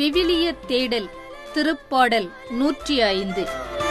விவிலிய தேடல் திருப்பாடல் நூற்றி ஐந்து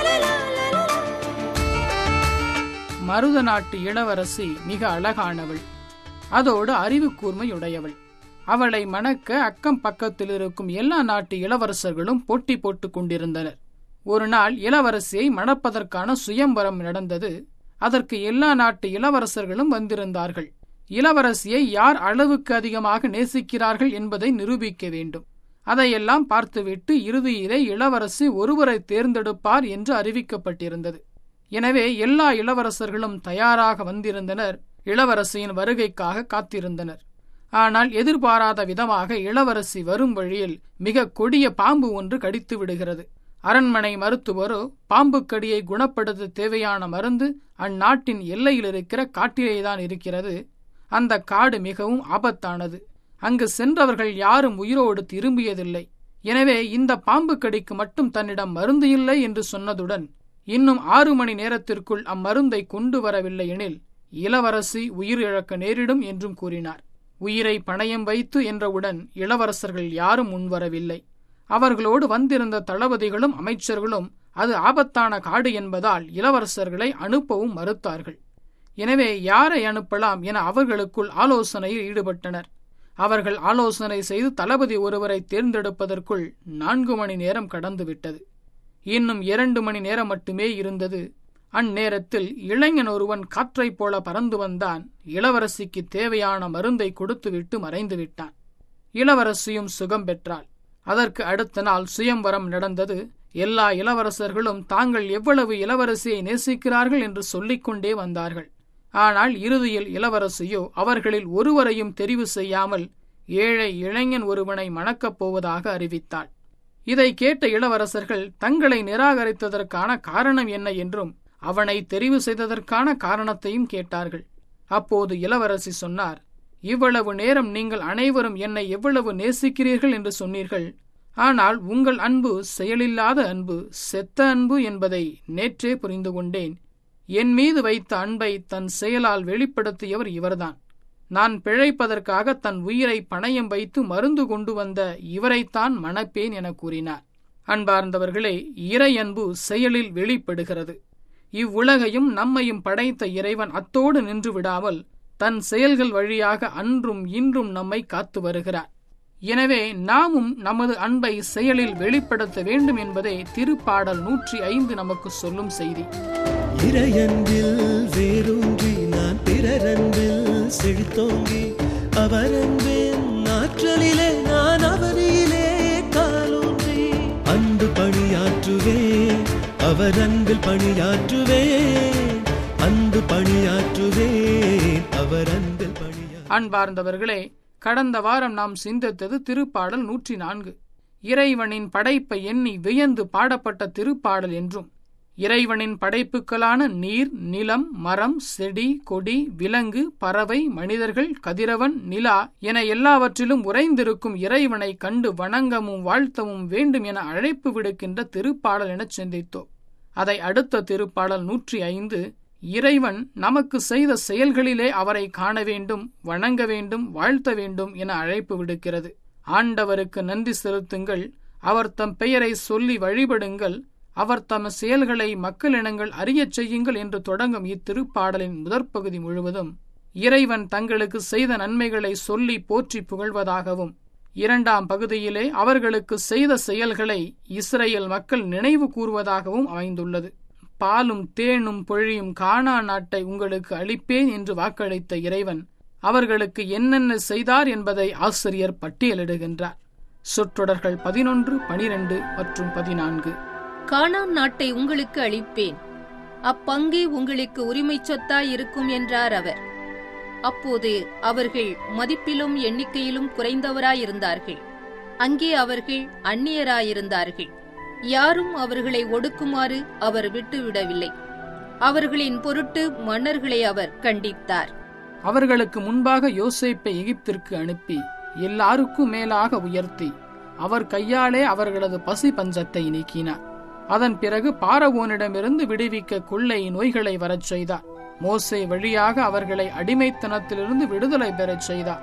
மருத நாட்டு இளவரசி மிக அழகானவள் அதோடு அறிவு கூர்மையுடையவள் அவளை மணக்க அக்கம் பக்கத்தில் இருக்கும் எல்லா நாட்டு இளவரசர்களும் போட்டி போட்டுக் கொண்டிருந்தனர் ஒரு நாள் இளவரசியை மணப்பதற்கான சுயம்பரம் நடந்தது அதற்கு எல்லா நாட்டு இளவரசர்களும் வந்திருந்தார்கள் இளவரசியை யார் அளவுக்கு அதிகமாக நேசிக்கிறார்கள் என்பதை நிரூபிக்க வேண்டும் அதையெல்லாம் பார்த்துவிட்டு இறுதியிலே இளவரசி ஒருவரை தேர்ந்தெடுப்பார் என்று அறிவிக்கப்பட்டிருந்தது எனவே எல்லா இளவரசர்களும் தயாராக வந்திருந்தனர் இளவரசியின் வருகைக்காக காத்திருந்தனர் ஆனால் எதிர்பாராத விதமாக இளவரசி வரும் வழியில் மிக கொடிய பாம்பு ஒன்று கடித்து விடுகிறது அரண்மனை மருத்துவரோ பாம்புக்கடியை குணப்படுத்த தேவையான மருந்து அந்நாட்டின் எல்லையில் இருக்கிற காட்டிலேதான் இருக்கிறது அந்த காடு மிகவும் ஆபத்தானது அங்கு சென்றவர்கள் யாரும் உயிரோடு திரும்பியதில்லை எனவே இந்த பாம்பு கடிக்கு மட்டும் தன்னிடம் மருந்து இல்லை என்று சொன்னதுடன் இன்னும் ஆறு மணி நேரத்திற்குள் அம்மருந்தை கொண்டு வரவில்லை எனில் இளவரசி உயிர் இழக்க நேரிடும் என்றும் கூறினார் உயிரை பணயம் வைத்து என்றவுடன் இளவரசர்கள் யாரும் முன்வரவில்லை அவர்களோடு வந்திருந்த தளபதிகளும் அமைச்சர்களும் அது ஆபத்தான காடு என்பதால் இளவரசர்களை அனுப்பவும் மறுத்தார்கள் எனவே யாரை அனுப்பலாம் என அவர்களுக்குள் ஆலோசனையில் ஈடுபட்டனர் அவர்கள் ஆலோசனை செய்து தளபதி ஒருவரை தேர்ந்தெடுப்பதற்குள் நான்கு மணி நேரம் கடந்துவிட்டது இன்னும் இரண்டு மணி நேரம் மட்டுமே இருந்தது அந்நேரத்தில் இளைஞன் ஒருவன் காற்றைப் போல பறந்து வந்தான் இளவரசிக்கு தேவையான மருந்தை கொடுத்துவிட்டு மறைந்து விட்டான் இளவரசியும் சுகம் பெற்றாள் அதற்கு அடுத்த நாள் சுயம்வரம் நடந்தது எல்லா இளவரசர்களும் தாங்கள் எவ்வளவு இளவரசியை நேசிக்கிறார்கள் என்று சொல்லிக்கொண்டே வந்தார்கள் ஆனால் இறுதியில் இளவரசியோ அவர்களில் ஒருவரையும் தெரிவு செய்யாமல் ஏழை இளைஞன் ஒருவனை மணக்கப் போவதாக அறிவித்தாள் இதை கேட்ட இளவரசர்கள் தங்களை நிராகரித்ததற்கான காரணம் என்ன என்றும் அவனை தெரிவு செய்ததற்கான காரணத்தையும் கேட்டார்கள் அப்போது இளவரசி சொன்னார் இவ்வளவு நேரம் நீங்கள் அனைவரும் என்னை எவ்வளவு நேசிக்கிறீர்கள் என்று சொன்னீர்கள் ஆனால் உங்கள் அன்பு செயலில்லாத அன்பு செத்த அன்பு என்பதை நேற்றே புரிந்து கொண்டேன் என் மீது வைத்த அன்பை தன் செயலால் வெளிப்படுத்தியவர் இவர்தான் நான் பிழைப்பதற்காக தன் உயிரை பணயம் வைத்து மருந்து கொண்டு வந்த இவரைத்தான் மணப்பேன் என கூறினார் அன்பார்ந்தவர்களே இறை அன்பு செயலில் வெளிப்படுகிறது இவ்வுலகையும் நம்மையும் படைத்த இறைவன் அத்தோடு நின்று விடாமல் தன் செயல்கள் வழியாக அன்றும் இன்றும் நம்மை காத்து வருகிறார் எனவே நாமும் நமது அன்பை செயலில் வெளிப்படுத்த வேண்டும் என்பதே திருப்பாடல் நூற்றி ஐந்து நமக்கு சொல்லும் செய்தி இறையன்பில் வேரூன்றி நான் பிறரன்பில் செழித்தோங்கி அவரன்பின் ஆற்றலிலே நான் அவரிலே காலூன்றி அன்பு பணியாற்றுவேன் அவர் அன்பில் பணியாற்றுவேன் அன்பு பணியாற்றுவேன் அவர் அன்பில் பணியா அன்பார்ந்தவர்களே கடந்த வாரம் நாம் சிந்தித்தது திருப்பாடல் நூற்றி நான்கு இறைவனின் படைப்பை எண்ணி வியந்து பாடப்பட்ட திருப்பாடல் என்றும் இறைவனின் படைப்புகளான நீர் நிலம் மரம் செடி கொடி விலங்கு பறவை மனிதர்கள் கதிரவன் நிலா என எல்லாவற்றிலும் உறைந்திருக்கும் இறைவனை கண்டு வணங்கமும் வாழ்த்தவும் வேண்டும் என அழைப்பு விடுக்கின்ற திருப்பாடல் எனச் சிந்தித்தோம் அதை அடுத்த திருப்பாடல் நூற்றி ஐந்து இறைவன் நமக்கு செய்த செயல்களிலே அவரை காண வேண்டும் வணங்க வேண்டும் வாழ்த்த வேண்டும் என அழைப்பு விடுக்கிறது ஆண்டவருக்கு நன்றி செலுத்துங்கள் அவர் தம் பெயரை சொல்லி வழிபடுங்கள் அவர் தம் செயல்களை மக்களினங்கள் அறியச் செய்யுங்கள் என்று தொடங்கும் இத்திருப்பாடலின் முதற் பகுதி முழுவதும் இறைவன் தங்களுக்கு செய்த நன்மைகளை சொல்லி போற்றி புகழ்வதாகவும் இரண்டாம் பகுதியிலே அவர்களுக்கு செய்த செயல்களை இஸ்ரேல் மக்கள் நினைவு கூறுவதாகவும் அமைந்துள்ளது பாலும் தேனும் பொழியும் காணா நாட்டை உங்களுக்கு அளிப்பேன் என்று வாக்களித்த இறைவன் அவர்களுக்கு என்னென்ன செய்தார் என்பதை ஆசிரியர் பட்டியலிடுகின்றார் சொற்றொடர்கள் பதினொன்று பனிரெண்டு மற்றும் பதினான்கு கானான் நாட்டை உங்களுக்கு அளிப்பேன் அப்பங்கே உங்களுக்கு உரிமை சொத்தாய் இருக்கும் என்றார் அவர் அப்போது அவர்கள் மதிப்பிலும் எண்ணிக்கையிலும் குறைந்தவராயிருந்தார்கள் அங்கே அவர்கள் அந்நியராயிருந்தார்கள் யாரும் அவர்களை ஒடுக்குமாறு அவர் விட்டுவிடவில்லை அவர்களின் பொருட்டு மன்னர்களை அவர் கண்டித்தார் அவர்களுக்கு முன்பாக யோசேப்பை எகிப்திற்கு அனுப்பி எல்லாருக்கும் மேலாக உயர்த்தி அவர் கையாலே அவர்களது பசி பஞ்சத்தை நீக்கினார் அதன் பிறகு பாரவோனிடமிருந்து விடுவிக்க கொள்ளை நோய்களை வரச் செய்தார் மோசே வழியாக அவர்களை அடிமைத்தனத்திலிருந்து விடுதலை பெறச் செய்தார்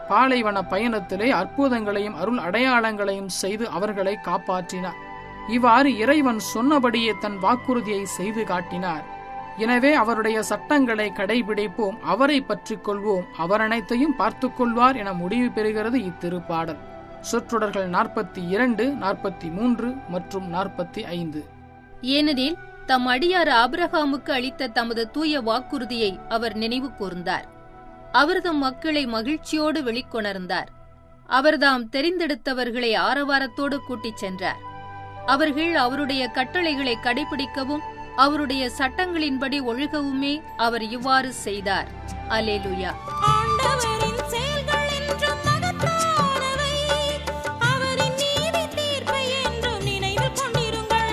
பாலைவன பயணத்திலே அற்புதங்களையும் அருள் அடையாளங்களையும் செய்து அவர்களை காப்பாற்றினார் இவ்வாறு இறைவன் சொன்னபடியே தன் வாக்குறுதியை செய்து காட்டினார் எனவே அவருடைய சட்டங்களை கடைபிடிப்போம் அவரை பற்றிக் கொள்வோம் அவர் அனைத்தையும் பார்த்துக் கொள்வார் என முடிவு பெறுகிறது இத்திருப்பாடல் சொற்றொடர்கள் நாற்பத்தி இரண்டு நாற்பத்தி மூன்று மற்றும் நாற்பத்தி ஐந்து ஏனெனில் தம் அடியார் ஆபிரகாமுக்கு அளித்த தமது தூய வாக்குறுதியை அவர் நினைவு கூர்ந்தார் அவர்தம் மக்களை மகிழ்ச்சியோடு வெளிக்கொணர்ந்தார் அவர்தாம் தெரிந்தெடுத்தவர்களை ஆரவாரத்தோடு கூட்டிச் சென்றார் அவர்கள் அவருடைய கட்டளைகளை கடைபிடிக்கவும் அவருடைய சட்டங்களின்படி ஒழுகவுமே அவர் இவ்வாறு செய்தார் அலேலுயா ஆண்டவரின் செயல்கள் என்றும் மகத்தானவை அவரின் நீதி தீர்ப்பை என்றும் நினைவில் கொண்டிருங்கள்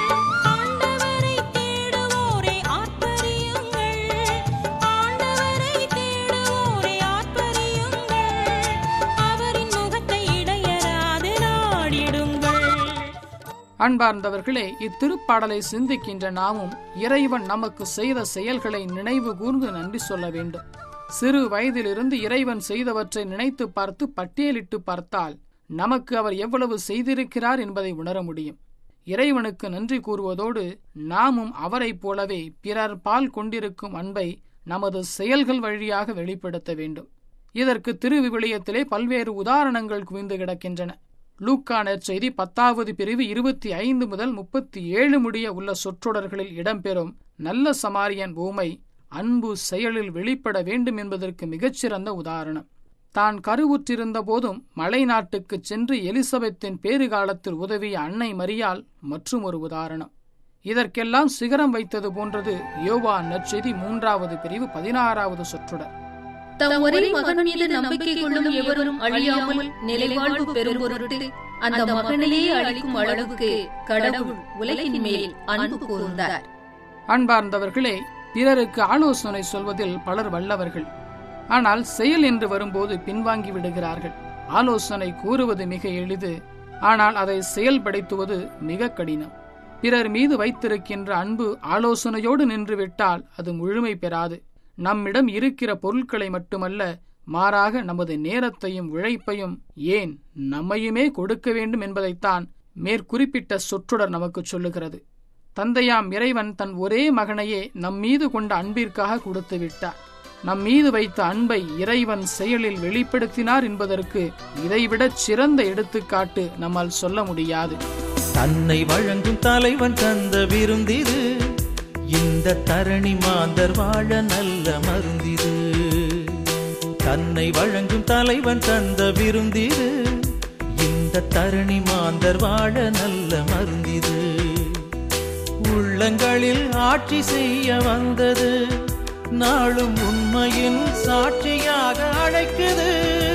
ஆண்டவரை தேடுவோரே ஆர்ப்பரியுங்கள் ஆண்டவரை தேடுவோரே ஆர்ப்பரியுங்கள் அவரின் முகத்தை இடையராது நாடிடுங்கள் அன்பார்ந்தவர்களே இத்திருப்பாடலை சிந்திக்கின்ற நாமும் இறைவன் நமக்கு செய்த செயல்களை நினைவு கூர்ந்து நன்றி சொல்ல வேண்டும் சிறு வயதிலிருந்து இறைவன் செய்தவற்றை நினைத்து பார்த்து பட்டியலிட்டு பார்த்தால் நமக்கு அவர் எவ்வளவு செய்திருக்கிறார் என்பதை உணர முடியும் இறைவனுக்கு நன்றி கூறுவதோடு நாமும் அவரைப் போலவே பிறர் பால் கொண்டிருக்கும் அன்பை நமது செயல்கள் வழியாக வெளிப்படுத்த வேண்டும் இதற்கு திருவிவிலியத்திலே பல்வேறு உதாரணங்கள் குவிந்து கிடக்கின்றன லூக்கா நற்செய்தி பத்தாவது பிரிவு இருபத்தி ஐந்து முதல் முப்பத்தி ஏழு முடிய உள்ள சொற்றொடர்களில் இடம்பெறும் நல்ல சமாரியன் ஊமை அன்பு செயலில் வெளிப்பட வேண்டும் என்பதற்கு மிகச்சிறந்த உதாரணம் தான் கருவுற்றிருந்த போதும் மலை நாட்டுக்குச் சென்று எலிசபெத்தின் பேறுகாலத்தில் உதவிய அன்னை மரியாள் மற்றும் ஒரு உதாரணம் இதற்கெல்லாம் சிகரம் வைத்தது போன்றது யோவா நற்செய்தி மூன்றாவது பிரிவு பதினாறாவது சொற்றொடர் தம் ஒரே மகன் மீது நம்பிக்கை கொள்ளும் எவரும் அழியாமல் நிலைவாழ்வு பெறும் பொருட்டு அந்த மகனையே அளிக்கும் அளவுக்கு கடவுள் உலகின் மேல் அன்பு கூர்ந்தார் அன்பார்ந்தவர்களே பிறருக்கு ஆலோசனை சொல்வதில் பலர் வல்லவர்கள் ஆனால் செயல் என்று வரும்போது பின்வாங்கி விடுகிறார்கள் ஆலோசனை கூறுவது மிக எளிது ஆனால் அதை செயல்படுத்துவது மிக கடினம் பிறர் மீது வைத்திருக்கின்ற அன்பு ஆலோசனையோடு நின்றுவிட்டால் அது முழுமை பெறாது நம்மிடம் இருக்கிற பொருட்களை மட்டுமல்ல மாறாக நமது நேரத்தையும் உழைப்பையும் ஏன் நம்மையுமே கொடுக்க வேண்டும் என்பதைத்தான் மேற்குறிப்பிட்ட சொற்றொடர் நமக்கு சொல்லுகிறது தந்தையாம் இறைவன் தன் ஒரே மகனையே நம் மீது கொண்ட அன்பிற்காக கொடுத்து விட்டார் நம் மீது வைத்த அன்பை இறைவன் செயலில் வெளிப்படுத்தினார் என்பதற்கு இதைவிடச் சிறந்த எடுத்துக்காட்டு நம்மால் சொல்ல முடியாது தன்னை வழங்கும் தலைவன் தந்த விருந்திது இந்த தரணி மாந்தர் வாழ நல்ல மருந்திது தன்னை வழங்கும் தலைவன் தந்த விருந்திது இந்த தரணி மாந்தர் வாழ நல்ல மருந்திது உள்ளங்களில் ஆட்சி செய்ய வந்தது நாளும் உண்மையின் சாட்சியாக அழைக்குது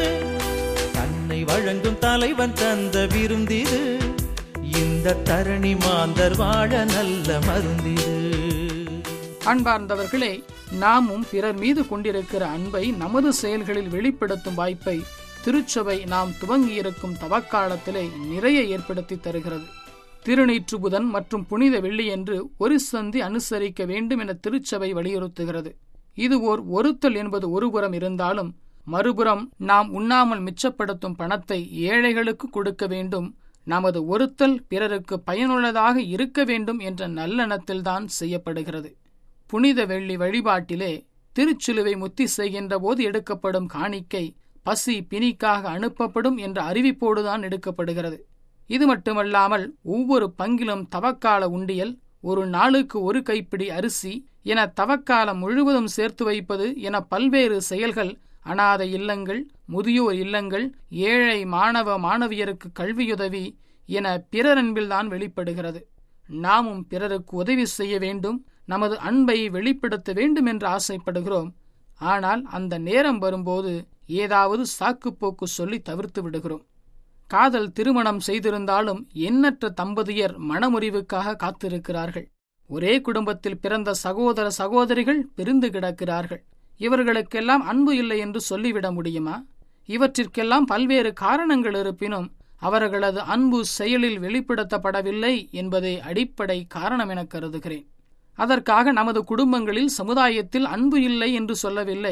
தன்னை வழங்கும் தலைவன் தந்த விருந்திது இந்த தரணி மாந்தர் வாழ நல்ல மருந்திது அன்பார்ந்தவர்களே நாமும் பிறர் மீது கொண்டிருக்கிற அன்பை நமது செயல்களில் வெளிப்படுத்தும் வாய்ப்பை திருச்சபை நாம் துவங்கியிருக்கும் தவக்காலத்திலே நிறைய ஏற்படுத்தி தருகிறது திருநீற்று புதன் மற்றும் புனித வெள்ளியன்று ஒரு சந்தி அனுசரிக்க வேண்டும் என திருச்சபை வலியுறுத்துகிறது இது ஓர் ஒருத்தல் என்பது ஒருபுறம் இருந்தாலும் மறுபுறம் நாம் உண்ணாமல் மிச்சப்படுத்தும் பணத்தை ஏழைகளுக்கு கொடுக்க வேண்டும் நமது ஒருத்தல் பிறருக்கு பயனுள்ளதாக இருக்க வேண்டும் என்ற நல்லெண்ணத்தில்தான் செய்யப்படுகிறது புனித வெள்ளி வழிபாட்டிலே திருச்சிலுவை முத்தி செய்கின்ற போது எடுக்கப்படும் காணிக்கை பசி பிணிக்காக அனுப்பப்படும் என்ற அறிவிப்போடுதான் எடுக்கப்படுகிறது இது மட்டுமல்லாமல் ஒவ்வொரு பங்கிலும் தவக்கால உண்டியல் ஒரு நாளுக்கு ஒரு கைப்பிடி அரிசி என தவக்காலம் முழுவதும் சேர்த்து வைப்பது என பல்வேறு செயல்கள் அனாதை இல்லங்கள் முதியோர் இல்லங்கள் ஏழை மாணவ மாணவியருக்கு கல்வியுதவி என பிறரன்பில்தான் வெளிப்படுகிறது நாமும் பிறருக்கு உதவி செய்ய வேண்டும் நமது அன்பை வெளிப்படுத்த வேண்டும் என்று ஆசைப்படுகிறோம் ஆனால் அந்த நேரம் வரும்போது ஏதாவது சாக்குப்போக்கு சொல்லி தவிர்த்து விடுகிறோம் காதல் திருமணம் செய்திருந்தாலும் எண்ணற்ற தம்பதியர் மனமுறிவுக்காக காத்திருக்கிறார்கள் ஒரே குடும்பத்தில் பிறந்த சகோதர சகோதரிகள் பிரிந்து கிடக்கிறார்கள் இவர்களுக்கெல்லாம் அன்பு இல்லை என்று சொல்லிவிட முடியுமா இவற்றிற்கெல்லாம் பல்வேறு காரணங்கள் இருப்பினும் அவர்களது அன்பு செயலில் வெளிப்படுத்தப்படவில்லை என்பதே அடிப்படை காரணம் என கருதுகிறேன் அதற்காக நமது குடும்பங்களில் சமுதாயத்தில் அன்பு இல்லை என்று சொல்லவில்லை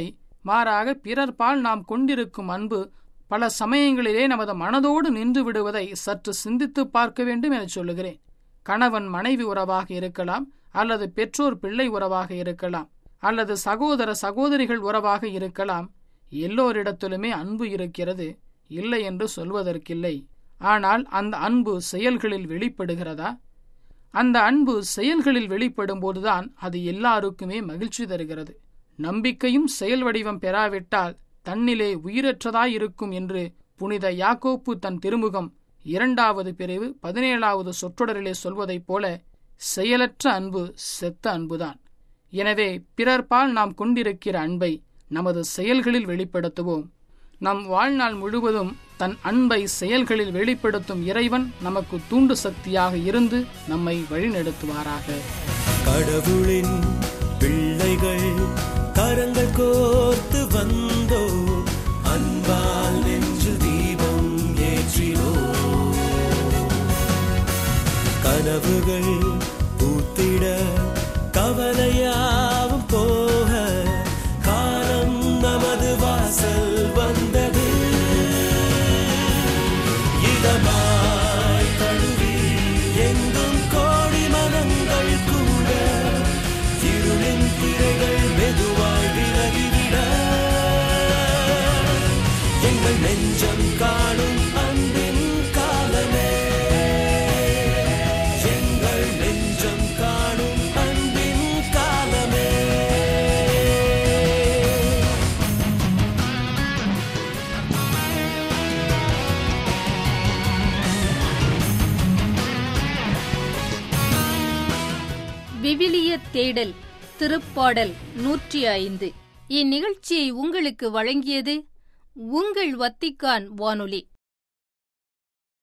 மாறாக பிறர் பால் நாம் கொண்டிருக்கும் அன்பு பல சமயங்களிலே நமது மனதோடு நின்று விடுவதை சற்று சிந்தித்து பார்க்க வேண்டும் என சொல்லுகிறேன் கணவன் மனைவி உறவாக இருக்கலாம் அல்லது பெற்றோர் பிள்ளை உறவாக இருக்கலாம் அல்லது சகோதர சகோதரிகள் உறவாக இருக்கலாம் எல்லோரிடத்திலுமே அன்பு இருக்கிறது இல்லை என்று சொல்வதற்கில்லை ஆனால் அந்த அன்பு செயல்களில் வெளிப்படுகிறதா அந்த அன்பு செயல்களில் வெளிப்படும் போதுதான் அது எல்லாருக்குமே மகிழ்ச்சி தருகிறது நம்பிக்கையும் செயல் வடிவம் பெறாவிட்டால் தன்னிலே உயிரற்றதாயிருக்கும் என்று புனித யாக்கோப்பு தன் திருமுகம் இரண்டாவது பிரிவு பதினேழாவது சொற்றொடரிலே சொல்வதைப் போல செயலற்ற அன்பு செத்த அன்புதான் எனவே பிறர்பால் நாம் கொண்டிருக்கிற அன்பை நமது செயல்களில் வெளிப்படுத்துவோம் நம் வாழ்நாள் முழுவதும் தன் அன்பை செயல்களில் வெளிப்படுத்தும் இறைவன் நமக்கு தூண்டு சக்தியாக இருந்து நம்மை வழிநடத்துவாராக கடவுளின் பிள்ளைகள் கரங்கள் கோர்த்து வந்தோ அன்பால் நெஞ்சு தீபம் ஏற்றினோ கனவுகள் பூத்திட கவலையாவும் போக காலம் நமது வாசல் வந்தது இதமாய் தழுவி எங்கும் கோடி மனங்கள் கூட இருளின் திரைகள் மெதுவாய் விலகிவிட எங்கள் நெஞ்சம் காணும் அன்பின் காலமே எங்கள் நெஞ்சம் காணும் அன்பின் காலமே விவிலிய தேடல் திருப்பாடல் நூற்றி ஐந்து இந்நிகழ்ச்சியை உங்களுக்கு வழங்கியது உங்கள் வத்திக்கான் வானொலி